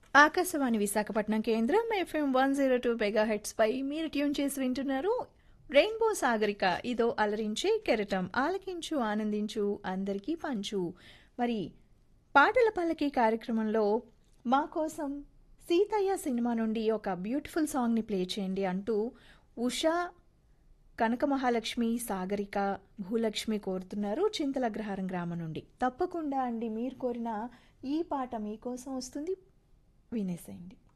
ఆకాశవాణి విశాఖపట్నం కేంద్రం F M one zero two megahertz పై మీరు ట్యూన్ చేసి వింటున్నారు రెయిన్బో సాగరిక ఇదో అలరించే కెరటం ఆలకించు ఆనందించు అందరికీ పంచు మరి పాటల పల్లకి కార్యక్రమంలో మా కోసం సీతయ్య సినిమా నుండి ఒక బ్యూటిఫుల్ సాంగ్ని ప్లే చేయండి అంటూ ఉషా కనక మహాలక్ష్మి సాగరిక భూలక్ష్మి కోరుతున్నారు చింతలగ్రహారం గ్రామం నుండి తప్పకుండా అండి మీరు కోరిన ఈ పాట మీకోసం వస్తుంది వినేసేయండి